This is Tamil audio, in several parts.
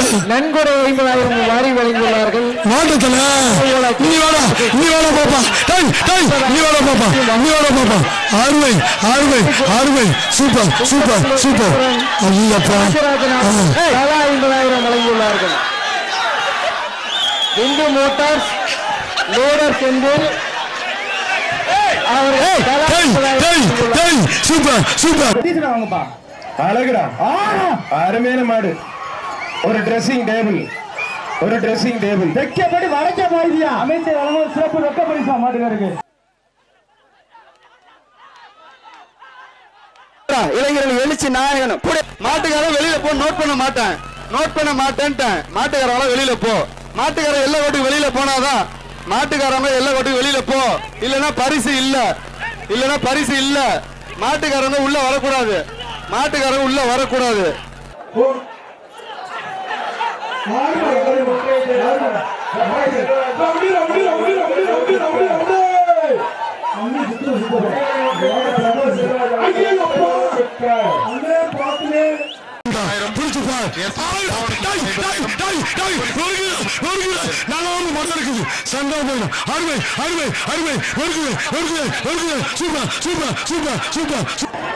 நன்கொடை ஐம்பதாயிரம் வாரி வழங்கியுள்ளார்கள் மாட்டத்துல நீ வேடா நீ வேடா பாப்பா டேய் டேய் நீ வேடா பாப்பா நீ வேடா பாப்பா அருமை அருமை அருமை super super super Ayyappa Rajarajan தலா ஐம்பதாயிரம் வழங்கியுள்ளார்கள் இந்து மோட்டார்ஸ் லோடர் செந்தில் அவர்கள் தலா டேய் ஐம்பதாயிரம் டேய் வழங்கியுள்ளார்கள். டேய் சூப்பர் சூப்பர் அழகுடா அருமையான மாடு ஒரு ட்ரெஸ்ஸிங் டேபிள் ஒரு ட்ரெஸ்ஸிங் டேபிள் தெக்கப்படி வடக்க பாய்தியா அமைச்சர் வழங்கும் சிறப்பு ரொக்க பரிசா மாட்டுக்காருக்கு இளைஞர்கள் எழுச்சி நாயகன் புடி. மாட்டுக்காரன் வெளியில போ நோட் பண்ண மாட்டேன் நோட் பண்ண மாட்டேன்ட்டேன் மாட்டுக்காரன் வெளியில போ மாட்டுக்காரன் எல்லா கோட்டுக்கு வெளியில போனாதான் மாட்டுக்காரங்க எல்லா கோட்டுக்கு வெளியில போ இல்லனா பரிசு இல்ல இல்லனா பரிசு இல்ல மாட்டுக்காரங்க உள்ள வரக்கூடாது மாட்டுக்காரங்க உள்ள வரக்கூடாது புடிச்சு பார் டேய் டேய் டேய் டேய் வருகுது வருகுது நாங்க வந்து மரம் இருக்குது சண்டை போயிடும் அருமை அருமை அருமை வருகுது வருகுது வருகுது சூப்பர் சூப்பர் சூப்பர் சூப்பர்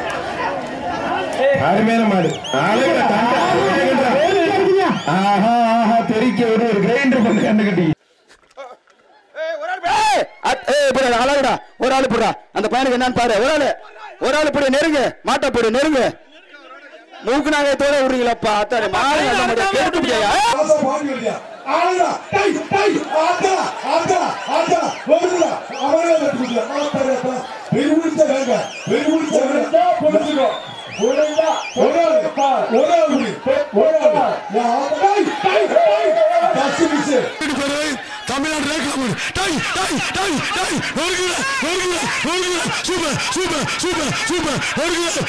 அருமையான மாடு அழகுடா தண்டா அழகுடா. ஆஹா ஆஹா தெரிக்க ஒரு ஒரு கிரைண்டர் பண்ணி கண்டுக்கிட்டீங்க ஏய், அத்- ஏய், புடி, அழகுடா ஒரு ஆளு போடுறா அந்த பையனுக்கு என்னன்னு பாரு ஒரு ஆளு ஒரு ஆளு போடு நெருங்கு மாட்டை போடு நெருங்கு மூக்கு நாகத்தோட விடுறீங்களப்பா அத்தாரு மாடு நல்ல மாடு கெடுத்து முடியா பேரு தமிழ்நாடு ரேகாமன் டை டை டை டை வருகுது வருகுது வருகுது சூப்பர் சூப்பர் சூப்பர் சூப்பர் வருகுது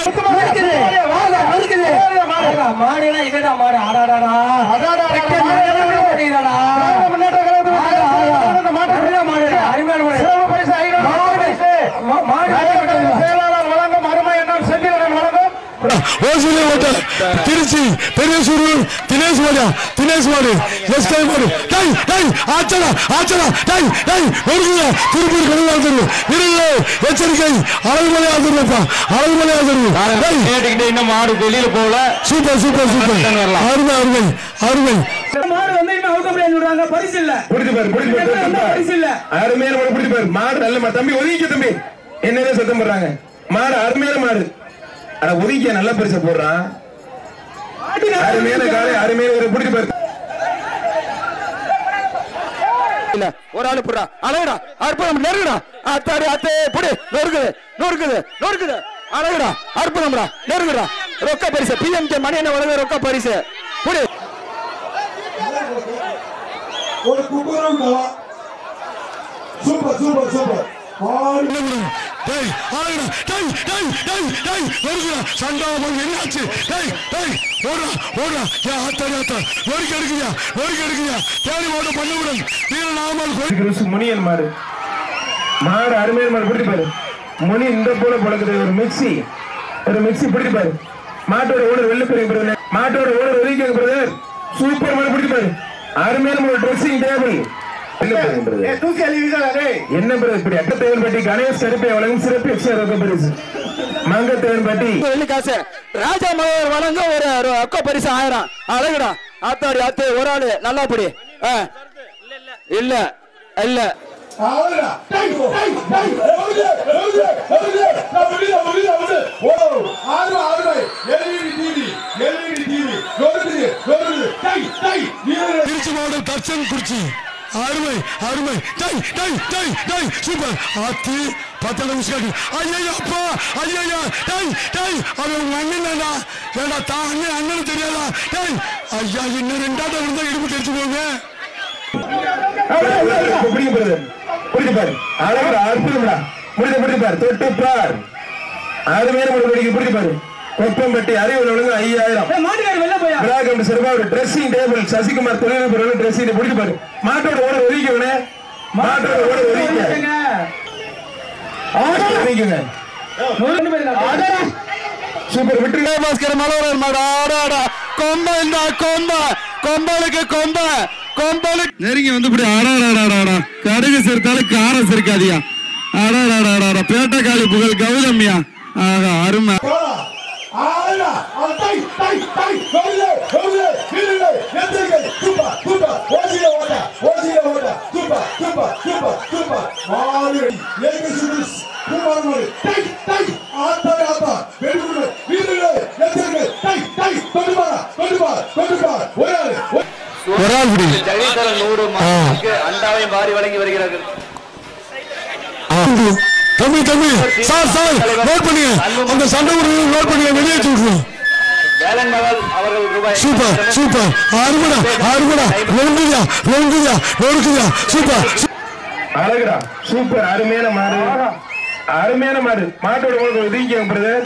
வருகுது மாடுனா இதுதான் மாடு அடாடாடா அடாடா அருமையான மாடு செயலாளர் வழங்கும் அருமை எண்ணம் செந்திலன் வழங்கும் ஓசிலே ஓட்டல் திருச்சி பெரியசூர் தினேஷ் மாடியா தினேஷ் மாடு எஸ்கே மாடு டை டை ஆச்சடா ஆச்சடா டை டை வருகுது திருப்பூர் கடுவாதிரு இருங்க எச்சரிக்கை அழகுமலை ஆதரவுப்பா அழகுமலை ஆதரவு டை கேட்டுக்கிட்டு இன்னும் மாடு வெளியில போகல சூப்பர் சூப்பர் சூப்பர் அருமை அருமை அருமை மாடு வந்து இன்னும் அவுக்க முடியாது சொல்றாங்க பரிசு இல்ல பிடிச்சு பாரு பிடிச்சு பாரு என்ன பரிசு இல்ல அருமையான மாடு பிடிச்சு பாரு மாடு நல்ல மாடு தம்பி ஒதுக்கிக்க தம்பி என்னதான் சத்தம் போடுறாங்க மாடு அருமையான மாடு அட ஒதுக்கிய நல்ல பரிசை போடுறான் அருமையான காலை அருமையான ஒரு பிடிச்சு பாரு இல்ல ஒரு ஆளு போடுறா அழகுடா அற்புதம் நெருங்குடா அத்தாடி அத்தே புடி நொறுக்குது நொறுக்குது நொறுக்குது அழகுடா அற்புதம்டா நெருங்குடா ரொக்க பரிசு பிஎம்கே மணி என்ன வழங்க ரொக்க பரிசு புடி ஒரு குக்குரம் சூப்பர் சூப்பர் சூப்பர் டேய் ஆளுடா டேய் டேய் டேய் டேய் வருகுடா சண்டா போய் என்னாச்சு டேய் டேய் ஓடுறா ஓடுறா ஏ ஆத்தாடி ஆத்தா நொறுக்கி எடுக்குறியா நொறுக்கி எடுக்குறியா தேடி ஓட பண்ணவுடன் வீரநாமல் கோயில் கிறிஸ்து முனியன் மாடு மாடு அருமையான மாடு பிடிச்சு பாரு முனி இந்த போல பழக்குது ஒரு மிக்ஸி ஒரு மிக்ஸி பிடிச்சு பாரு மாட்டோட ஓனர் வெள்ள பெரிய பிரதர் மாட்டோட ஓனர் ஒதுக்கி பிரதர் சூப்பர் மாடு பிடிச்சு பாரு அருமையான ஒரு ட்ரெஸ்ஸிங் டேபிள் என்ன பிரதர் இப்படி அட்டத்தேவன் பட்டி கணேஷ் கருப்பை வழங்கும் சிறப்பு எக்ஸ்ட்ரா ரொக்க பரிசு மங்கத்தேவன் பட்டி வெள்ளி காசு ராஜா மலர் வழங்க ஒரு ரொக்க பரிசு ஆயிரம் அழகுடா ஆத்தாடி அத்து ஒரு ஆளு நல்லா புடி ஆ. இல்ல இல்ல திருச்சி மாவட்டம் தர்சன் குறிச்சி அருமை அருமை tie tie tie tie super ஆத்தி பத்து நிமிஷம் ஐயா அப்பா ஐயா டை டை அது உங்க அண்ணன் தானா ஏடா தான் அண்ணன் அண்ணன் தெரியாதா டை ஐயா இன்னும் ரெண்டாவது இருந்தா இடுப்பு தெரிச்சு போங்க பிடிக்க பிரதர் பிடிச்சு பாரு அழகுடா அற்புதம்டா பிடிச்ச பிடிச்சு பாரு தொட்டு பார் அருமையான ஒரு பிடிக்க பிடிச்சு பாரு கொப்பம்பட்டி அறிவு ஒழுங்கு ஐயாயிரம் மாட்டுக்காரி வெளில போயா விழாக்கம் சிறப்பா ஒரு ட்ரெஸ்ஸிங் டேபிள் சசிகுமார் தொழில்நுட்ப ட்ரெஸ்ஸிங் பிடிச்சு பாரு மாட்டோட ஓட ஒதுக்கிவனே மாட்டோட ஓட ஒதுக்க ஒதுக்குங்க சூப்பர் விட்டு பாஸ்கர் மலோரர் மாடு ஆடாடா கொம்ப இந்த கொம்ப கொம்பலுக்கு கொம்ப கொம்பலுக்கு நெருங்கி வந்து இப்படி ஆடாடாடாடா கடுகு சிறுத்தாலும் காரம் சிரிக்காதியா ஆடாடாடாடா பேட்டக்காளி புகழ் கௌதமியா ஆஹா அருமை ஆனா அவன் டை டை டை வெளியே வெளியே வெளியே எந்திரிக்கை சூப்பர் சூப்பர் ஓசில ஓட்ட ஓசில ஓட்ட சூப்பர் சூப்பர் சூப்பர் சூப்பர் மாறு ஏக சுடிஸ் குமார் மாறு டை டை ஆத்தா ஆத்தா வெளியே வெளியே எந்திரிக்கை டை டை கொண்டு வா கொண்டு வா கொண்டு வா ஒரே ஆளு, ஒரே ஒரு ஆள் பிடி ஜெகதீஸ்வரன் நூறு மாதத்துக்கு அண்டாவையும் வாரி வழங்கி வருகிறார்கள் தம்பி தம்பி சார் சார் நோட் பண்ணுங்க அந்த சண்டை விடுறது நோட் பண்ணுங்க வெளியேற்றி விட்டுருவோம் வேலன் மகள் அவர்கள் ரூபாய் சூப்பர் சூப்பர் அருமடா அருமடா நொறுக்குதியா நொறுக்குதியா நொறுக்குதியா சூப்பர் அழகுடா சூப்பர் அருமையான மாடு அருமையான மாடு மாட்டோட உங்களுக்கு ஒதுங்கிக்க பிரதர்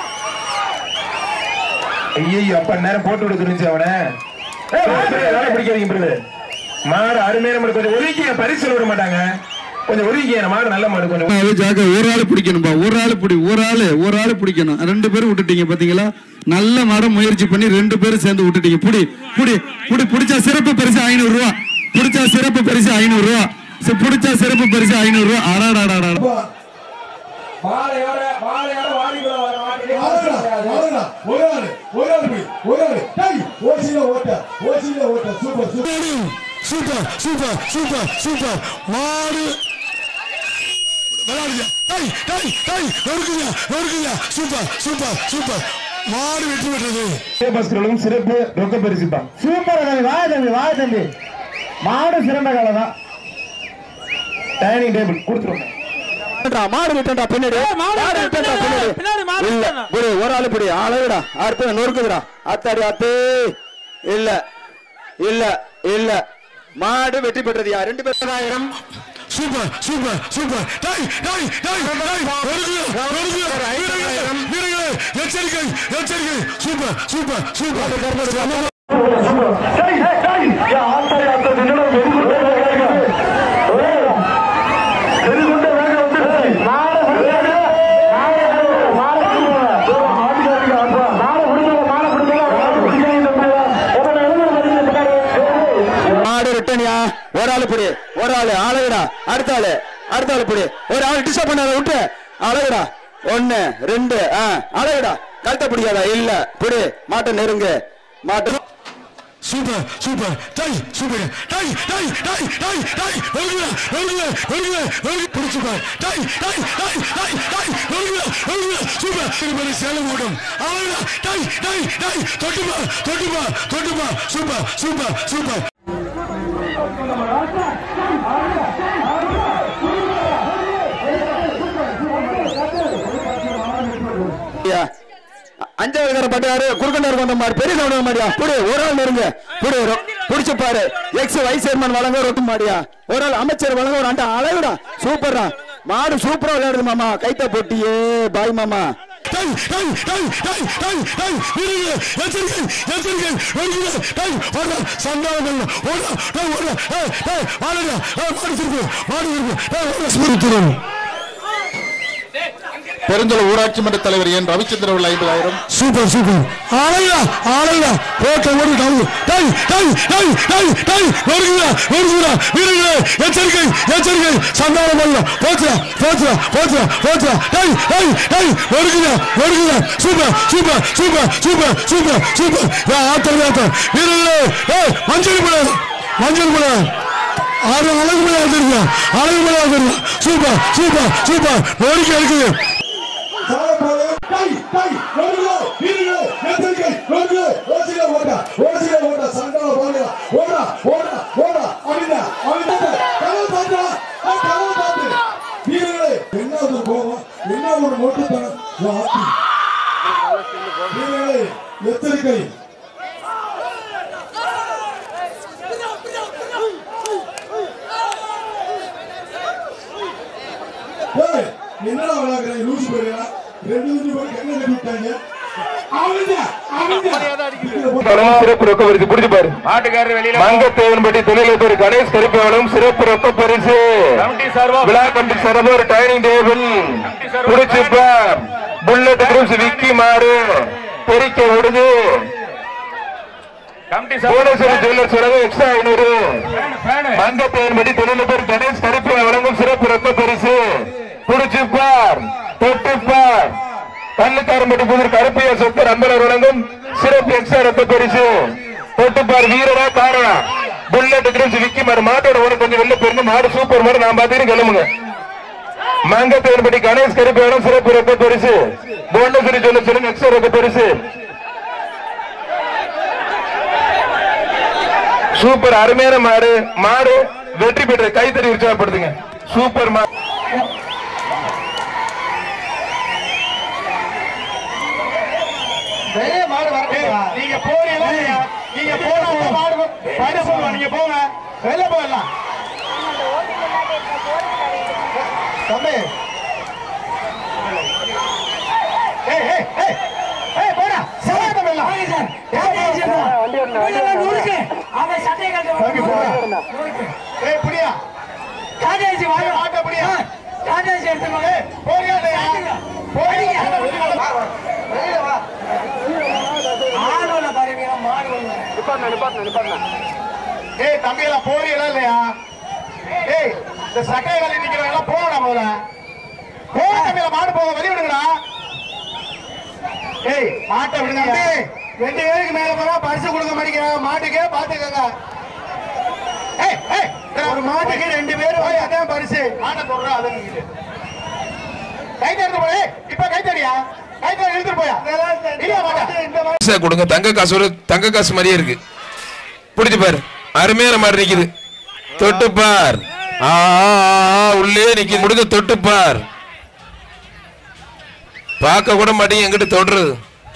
ஐயோ அப்பா நேரம் போட்டு விட தெரிஞ்சு அவனை ஏய், brother, வேலை பிடிக்காதீங்க பிரதர் மாடு அருமையான மாடு கொஞ்சம் ஒதுக்கிய பரிசு விட மாட்டாங்க கொஞ்சம் ஒதுக்கிய மாடு நல்ல மாடு கொஞ்சம் அது ஜாக்க ஒரு ஆள் பிடிக்கணும்பா ஒரு ஆள் பிடி ஒரு ஆள் ஒரு ஆள் பிடிக்கணும் ரெண்டு பேரும் விட்டுட்டீங்க பாத்தீங்களா நல்ல மாடம் முயற்சி பண்ணி ரெண்டு பேரும் சேர்ந்து விட்டுட்டீங்க புடி புடி புடி பிடிச்சா சிறப்பு பரிசு ஐநூறு ரூபா பிடிச்சா சிறப்பு பரிசு ஐநூறு ரூபா சி- பிடிச்சா சிறப்பு பரிசு ஐநூறு ரூபா அடாடாடாடா மாலையோட மாலையோட வாடி மாடுடா ஒரே ஆளு ஒரே ஆளு போய் ஒரே ஆளு டை ஓசில ஓட்ட ஓசில ஓட்ட super super super super super super மாடு விளையாடுங்க டை டை டை நொறுக்குதியா நொறுக்குதியா சூப்பர் சூப்பர் சூப்பர் மாடு வெற்றி பெற்றது பாஸ்கர்களும் சிறப்பு ரொக்க பரிசுப்பா சூப்பர் தம்பி வா தம்பி வா தம்பி மாடு சிறந்த காலை தான் டைனிங் டேபிள் கொடுத்துருவோம் மாடு விட்டா பின்னாடி மாடு விட்டா பின்னாடி இல்ல புடி ஒரு ஆளு பிடி ஆளுடா அடுத்து நொறுக்குதுடா அத்தாடி அத்து இல்ல இல்ல இல்ல மாடு வெற்றி பெற்றதுயா ரெண்டு பேரும் super super super tie tie tie tie நொறுக்குதியா நொறுக்குதியா வீரர்களே வீரர்களே எச்சரிக்கை எச்சரிக்கை சூப்பர் சூப்பர் சூப்பர் மாடு ரிட்டனியா ஒரு ஆளு புடி ஒரு ஆளு அழகுடா அடுத்த ஆளு அடுத்த ஆளு புடி ஒரு ஆளு டிஸ்டர்ப் பண்ணாத விட்டு அழகுடா ஒண்ணு ரெண்டு ஆ அழகுடா கழுத்த பிடிக்காதா இல்ல புடி மாட்டை நெருங்கு மாட்டு super super tie super tie tie tie tie tie நொறுக்குதியா நொறுக்குதியா நொறுக்குதியா நொறுக்கு பிடிச்சுப்பார் tie tie tie tie tie நொறுக்குதியா நொறுக்குதியா சூப்பர் திருப்பதி சேலம் ஓடும் அழகுடா டை டை டை தொட்டுப்பா தொட்டுப்பா தொட்டுப்பா சூப்பர் சூப்பர் சூப்பர் ஐயா, அஞ்சாவது கார பட்டாரு குறுக்கண்டார் வந்த மாதிரி பெரிய சவுண்ட் மாடியா புடி ஒரு ஆள் நெருங்க புடி ரொ- புடிச்சு பாரு எக்ஸ் வைஸ் சேர்மன் வழங்க ரொட்டு மாடியா ஒரு ஆள் அமைச்சர் வழங்க ஒரு அண்டா அழகுடா சூப்பர்டா மாடு சூப்பரா விளையாடுது மாமா கைத்த போட்டியே பாய் மாமா tie tie tie tie tie tie வீரர்களே எச்சரிக்கை எச்சரிக்கை நொறுக்குதியா டை ஓடா சந்தானம் ஓடா டை ஓடா ஏய் ஏய் வாடா ஏய் மாடு திருப்பு மாடு திருப்பு ஏய் ஓடா ஸ்மிருத்திரம் பெருந்தல ஊராட்சி மன்ற தலைவர் என் ரவிச்சந்திரன் உள்ள ஐம்பதாயிரம் சூப்பர் சூப்பர் ஆலையா ஆலையா போட்ட ஒரு டவுன் tie tie tie tie tie நொறுக்குதா நொறுக்குதா வீரர்களே எச்சரிக்கை எச்சரிக்கை சந்தானம் அல்ல போச்சுடா போச்சுடா போச்சுடா போச்சுடா டை டை டை நொறுக்குதா நொறுக்குதா super super super super super super யா ஆத்தர் ஆத்தர் வீரர்களே ஏய் மஞ்சள் முறை மஞ்சள் முறை ஆறு அழகு மலை வந்துருக்கா அழகு மலை வந்துருக்கா சூப்பர் சூப்பர் சூப்பர் நோடிக்கை இருக்குது சாலப்பாடு டை டை நொறுக்குதா வீரர்களே எச்சரிக்கை நொறுக்குதா ஓசில ஓட்ட ஓசில ஓட்ட சண்டால பாருங்க ஓடா ஓடா ஓடா அமிதா அமிதா கனவு பாத்தா கனவு பாத்து வீரர்களே என்ன ஒரு கோபம் என்ன ஒரு மொட்டுத்தனம் ஆத்தி வீரர்களே எச்சரிக்கை ஏய், என்னடா விளையாடுற லூசு போறியா ரெண்டு லூசு போய் கண்ணை கட்டி விட்டாங்க அவன்டா அவன்டா சிறப்பு ரொக்க பரிசு பிடிச்சு பாரு மாட்டுக்காரர் வெளியில மங்கத்தேவன்பட்டி தொழிலதிபர் கணேஷ் கருப்பவனும் சிறப்பு ரொக்க பரிசு விழா கம்பி சிறப்பு ஒரு டைனிங் டேபிள் பிடிச்சு பார் புல்லட் குரூப்ஸ் விக்கி மாறு பெருக்க விடுது புவனேஸ்வரி ஜுவல்லர்ஸ் வழங்கும் எக்ஸ்ட்ரா ஐநூறு மங்கப்பெயர்படி தொழிலதிபர் கணேஷ் கருப்பியா வழங்கும் சிறப்பு ரத்த பரிசு புடிச்சு பார் தொட்டு பார் கல்லுக்காரம்பட்டி புதூர் கருப்பியா சொத்தர் அம்பலர் வழங்கும் சிறப்பு எக்ஸ்ட்ரா ரத்த பரிசு தொட்டு பார் வீரரா காரா புல்லட் கிரிம்ஸ் விக்கிமார் மாட்டோட உனக்கு கொஞ்சம் வெளில போயிருங்க மாடு சூப்பர் மாடு நான் பார்த்துட்டு கிளம்புங்க மங்கப்பெயர்படி கணேஷ் கருப்பியா வழங்கும் சிறப்பு ரத்த பரிசு புவனேஸ்வரி ஜுவல்லர்ஸ் வழங்கும் எக்ஸ்ட்ரா ரத்த பரிசு சூப்பர் அருமையான மாடு மாடு வெற்றி பெற்ற கைத்தறி உற்சாகப்படுத்துங்க சூப்பர் மாடு நீங்க போறீங்களா இல்லையா? நீங்க போனா அந்த மாடு பைட போங்க நீங்க போங்க வெளில போயிடலாம் தம்பி ஏய் ஏய் ஏய் ஏய் போடா சவாத வெல்லாம் தம்பி போடா ஏய் புடியா காதேசி வாங்க ஆட்ட புடியா காதேசி எடுத்து ஏய் போறியா இல்லையா போறியா வெளியில வா வெளியில வா ஏய் தம்பி எல்லாம் போறீங்களா இல்லையா ஏய் இந்த சட்டை வேலை நிக்கிறவங்க எல்லாம் போகணும் முதல்ல போக தம்பியில மாடு போக வெளிய விடுங்கடா ஏய் மாட்டை விடுங்க தம்பி ரெண்டு பேருக்கு மேல போனா பரிசு கொடுக்க மாட்டேங்கிறாங்க மாட்டுக்கே பாத்துக்கங்க ஏய் ஏய் ஒரு மாட்டுக்கு ரெண்டு பேரும் போய் அதான் பரிசு மாட்டை சொல்றா அதை நீங்க கைத்த எடுத்து போய் இப்ப கைத்தடியா கைத்தடி எடுத்துட்டு போயா இல்லையா மாட்டா இந்த மாதிரி காசை கொடுங்க தங்க காசு ஒரு தங்க காசு மாதிரியே இருக்கு பிடிச்சு பாரு அருமையான மாடு நிக்குது தொட்டு பார் ஆ, ஆ, ஆ, உள்ளே நிக்குது முடிஞ்ச தொட்டு பார் பார்க்க கூட மாட்டீங்க எங்கிட்ட தொடுறது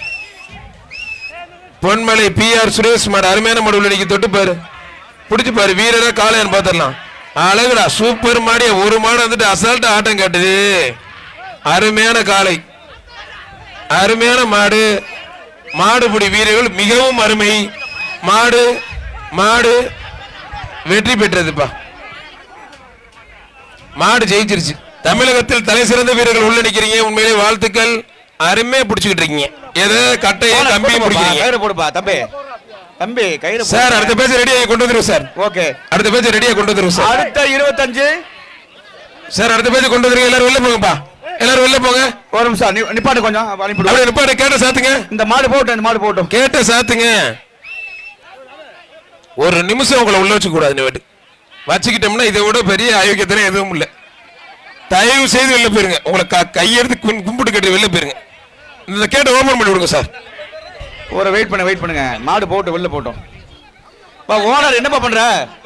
பொன்மலை பி ஆர் சுரேஷ் மாடு அருமையான மாடு உள்ள நிக்க தொட்டு பாரு பிடிச்சு பாரு வீரரா காளையான்னு பாத்திரலாம் அழகுடா சூப்பர் மாடியா ஒரு மாடு வந்துட்டு அசால்ட்டா ஆட்டம் காட்டுது அருமையான காளை அருமையான மாடு மாடுபிடி வீரர்கள் மிகவும் அருமை மாடு மாடு வெற்றி பெற்றதுப்பா மாடு ஜெயிச்சிருச்சு தமிழகத்தில் தலை சிறந்த வீரர்கள் உள்ள நிக்கிறீங்க உண்மையிலே வாழ்த்துக்கள் அருமையா பிடிச்சுக்கிட்டு இருக்கீங்க எதை கட்டையை கம்பியை பிடிக்கிறீங்க கயிறு போடுப்பா தம்பி தம்பி கயிறு போடு. சார் அடுத்த பேஜ் ரெடியா கொண்டு வந்துருவோம் சார் ஓகே அடுத்த பேஜ் ரெடியா கொண்டு வந்துருவோம் சார் அடுத்த இருபத்தஞ்சு சார் அடுத்த பேஜ் கொண்டு வந்துருங்க எல்லாரும் வெளில போங்கப்பா எல்லாரும் வெளில போங்க ஒரு நிமிஷம் நி- நிப்பாட்டு கொஞ்சம் அனுப்பிடு அப்படியே நிப்பாட்ட கேட்ட சாத்துங்க இந்த மாடு போட்டும் இந்த மாடு போட்டும் கேட்ட சாத்துங்க ஒரு நிமிஷம் உங்களை உள்ள வச்சுக்க கூடாது நீ வச்சுக்கிட்டோம்னா இதை விட பெரிய அயோக்கியத்தனம் எதுவும் இல்லை தயவு செய்து வெளில போயிருங்க உங்களை க- கையெடுத்து கும்- கும்பிட்டு கட்டி வெளில போயிருங்க இந்த கேட்ட ஓபன் பண்ணி விடுங்க சார் ஒரு வெயிட் பண்ண வெயிட் பண்ணுங்க மாடு போட்டு வெளில போட்டோம் பா ஓனர் என்னப்பா பண்ற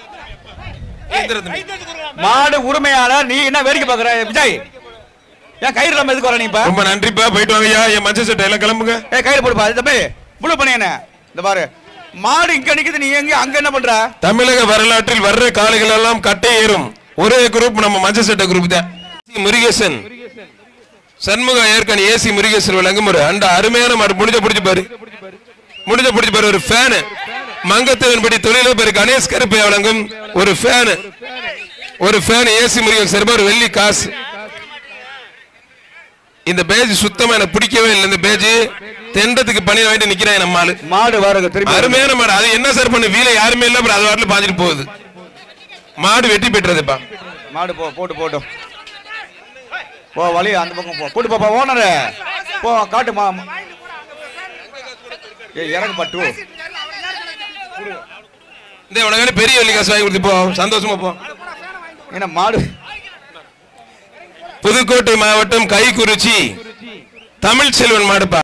மாடு உரிமையாளர் நீ என்ன வேடிக்கை பாக்குற விஜய் ஏன் கயிறு இல்லாம எதுக்கு வர நீ இப்ப ரொம்ப நன்றிப்பா போயிட்டு வாங்கய்யா என் மஞ்சள் சட்டை எல்லாம் கிளம்புங்க ஏ கயிறு போடுப்பா இது தம்பி புழு பண்ணி என்ன இந்த பாரு மாடு இங்க நிக்குது நீ எங்க அங்க என்ன பண்ற தமிழக வரலாற்றில் வர்ற காளைகள் எல்லாம் கட்டை ஏறும் ஒரே குரூப் நம்ம மஞ்சள் சட்டை குரூப் தான் முருகேசன் சண்முக ஏற்கனவே ஏசி முருகேசன் வழங்கும் ஒரு அண்ட அருமையான மாடு முடிஞ்ச பிடிச்சு பாரு முடிஞ்ச பிடிச்சு பாரு ஒரு ஃபேனு மங்கத்தவன்படி தொழிலதிபர் கணேஷ் கருப்பை வழங்கும் ஒரு ஃபேனு ஒரு ஃபேன் ஏசி முருகேசன் சார்பா ஒரு வெள்ளி காசு இந்த பேஜ் சுத்தமா எனக்கு பிடிக்கவே இல்லை இந்த பேஜ் தெண்டத்துக்கு பணி வாங்கிட்டு நிக்கிறேன் நம்ம ஆளு மாடு வாருங்க திரும்பி அருமையான மாடு அது என்ன சார் பண்ணு வீல யாருமே இல்ல அப்புறம் அது வாட்டில் பாஞ்சிட்டு போகுது மாடு வெட்டி பெற்றதுப்பா மாடு போ போட்டு போட்டும் போ வழி அந்த பக்கம் போ கூட்டு பாப்பா ஓனரு போ காட்டு மா ஏ இறங்கு பட்டு இந்த உனக்கு பெரிய வெள்ளி காசு வாங்கி கொடுத்து போ சந்தோஷமா போ என்ன மாடு புதுக்கோட்டை மாவட்டம் கைக்குறிச்சி தமிழ் செல்வன் மாடுப்பா